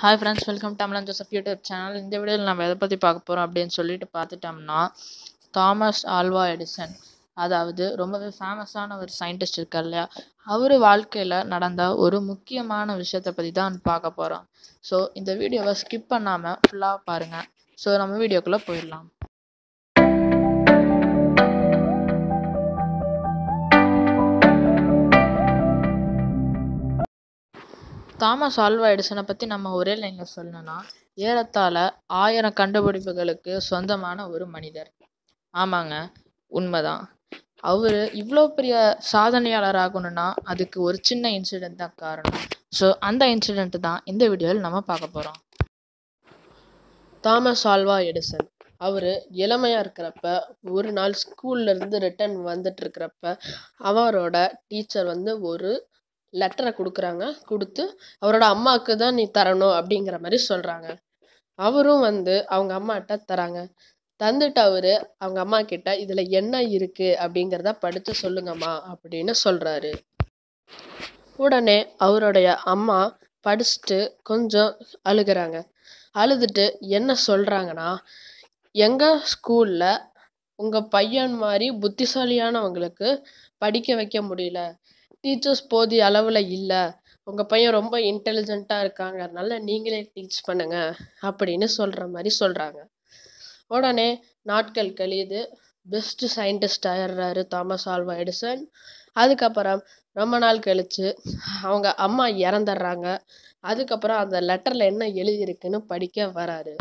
hi friends welcome to Amalan Joseph YouTube channel இந்த வீடியோவில் நம்ம எதை பற்றி பார்க்க போகிறோம் அப்படின்னு சொல்லிட்டு பார்த்துட்டோம்னா தாமஸ் ஆல்வா எடிசன் அதாவது ரொம்பவே ஃபேமஸான ஒரு சயின்டிஸ்ட் இருக்கார் இல்லையா அவர் வாழ்க்கையில் நடந்த ஒரு முக்கியமான விஷயத்தை பற்றி தான் பார்க்க போகிறோம் ஸோ இந்த வீடியோவை ஸ்கிப் பண்ணாமல் ஃபுல்லாக பாருங்கள் ஸோ நம்ம வீடியோக்குள்ளே போயிடலாம் தாமஸ் ஆல்வா எடிசனை பற்றி நம்ம ஒரே லைனில் சொல்லணும்னா ஏறத்தாழ ஆயிரம் கண்டுபிடிப்புகளுக்கு சொந்தமான ஒரு மனிதர் ஆமாங்க உண்மைதான் அவர் இவ்வளோ பெரிய சாதனையாளர் ஆகணும்னா அதுக்கு ஒரு சின்ன இன்சிடெண்ட் தான் காரணம் ஸோ அந்த இன்சிடெண்ட் தான் இந்த வீடியோவில் நம்ம பார்க்க போகிறோம் தாமஸ் ஆல்வா எடிசன் அவர் இளமையாக இருக்கிறப்ப ஒரு நாள் ஸ்கூல்லேருந்து ரிட்டர்ன் வந்துட்டு இருக்கிறப்ப அவரோட டீச்சர் வந்து ஒரு லெட்டரை கொடுக்குறாங்க கொடுத்து அவரோட அம்மாவுக்கு தான் நீ தரணும் அப்படிங்கிற மாதிரி சொல்கிறாங்க அவரும் வந்து அவங்க அம்மாட்ட தராங்க தந்துட்டு அவரு அவங்க அம்மா கிட்ட இதில் என்ன இருக்குது அப்படிங்கிறத படித்து சொல்லுங்கம்மா அப்படின்னு சொல்கிறாரு உடனே அவருடைய அம்மா படிச்சுட்டு கொஞ்சம் அழுகிறாங்க அழுதுட்டு என்ன சொல்கிறாங்கன்னா எங்கள் ஸ்கூலில் உங்கள் பையன் மாதிரி புத்திசாலியானவங்களுக்கு படிக்க வைக்க முடியல டீச்சர்ஸ் போதிய அளவில் இல்லை உங்கள் பையன் ரொம்ப இன்டெலிஜென்ட்டாக இருக்காங்க அதனால நீங்களே டீச் பண்ணுங்க அப்படின்னு சொல்கிற மாதிரி சொல்கிறாங்க உடனே நாட்கள் கழியுது பெஸ்ட் சயின்டிஸ்ட் ஆயிடுறாரு தாமஸ் ஆல்வா எடிசன் அதுக்கப்புறம் ரொம்ப நாள் கழிச்சு அவங்க அம்மா இறந்துடுறாங்க அதுக்கப்புறம் அந்த லெட்டரில் என்ன எழுதியிருக்குன்னு படிக்க வராரு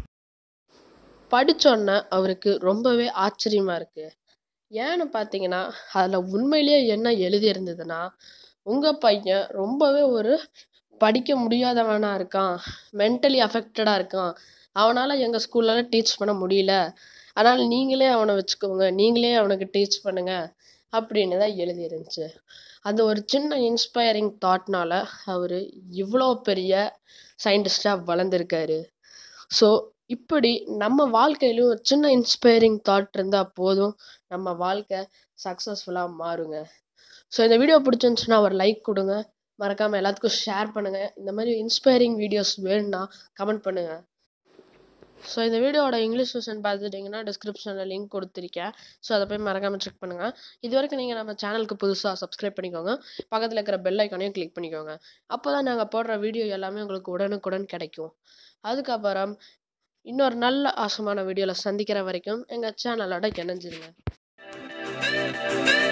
படித்தோன்னே அவருக்கு ரொம்பவே ஆச்சரியமாக இருக்குது ஏன்னு பார்த்தீங்கன்னா அதில் உண்மையிலேயே என்ன எழுதியிருந்ததுன்னா உங்கள் பையன் ரொம்பவே ஒரு படிக்க முடியாதவனாக இருக்கான் மென்டலி அஃபெக்டடாக இருக்கான் அவனால் எங்கள் ஸ்கூல்லலாம் டீச் பண்ண முடியல அதனால் நீங்களே அவனை வச்சுக்கோங்க நீங்களே அவனுக்கு டீச் பண்ணுங்க அப்படின்னு தான் எழுதியிருந்துச்சு அந்த ஒரு சின்ன இன்ஸ்பைரிங் தாட்னால அவர் இவ்வளோ பெரிய சயின்டிஸ்டாக வளர்ந்துருக்காரு ஸோ இப்படி நம்ம வாழ்க்கையிலும் ஒரு சின்ன இன்ஸ்பைரிங் தாட் இருந்தால் போதும் நம்ம வாழ்க்கை சக்ஸஸ்ஃபுல்லாக மாறுங்க ஸோ இந்த வீடியோ பிடிச்சிருந்துச்சுன்னா ஒரு லைக் கொடுங்க மறக்காமல் எல்லாத்துக்கும் ஷேர் பண்ணுங்கள் இந்த மாதிரி இன்ஸ்பைரிங் வீடியோஸ் வேணும்னா கமெண்ட் பண்ணுங்கள் ஸோ இந்த வீடியோட இங்கிலீஷ் வெர்ஷன் பார்த்துட்டிங்கன்னா டிஸ்கிரிப்ஷனில் லிங்க் கொடுத்துருக்கேன் ஸோ அதை போய் மறக்காமல் செக் பண்ணுங்கள் இது வரைக்கும் நீங்கள் நம்ம சேனலுக்கு புதுசாக சப்ஸ்கிரைப் பண்ணிக்கோங்க பக்கத்தில் இருக்கிற பெல் ஐக்கானையும் கிளிக் பண்ணிக்கோங்க அப்போ தான் நாங்கள் போடுற வீடியோ எல்லாமே உங்களுக்கு உடனுக்குடன் கிடைக்கும் அதுக்கப்புறம் இன்னொரு நல்ல ஆசமான வீடியோவில் சந்திக்கிற வரைக்கும் எங்கள் சேனலோட இணைஞ்சிருங்க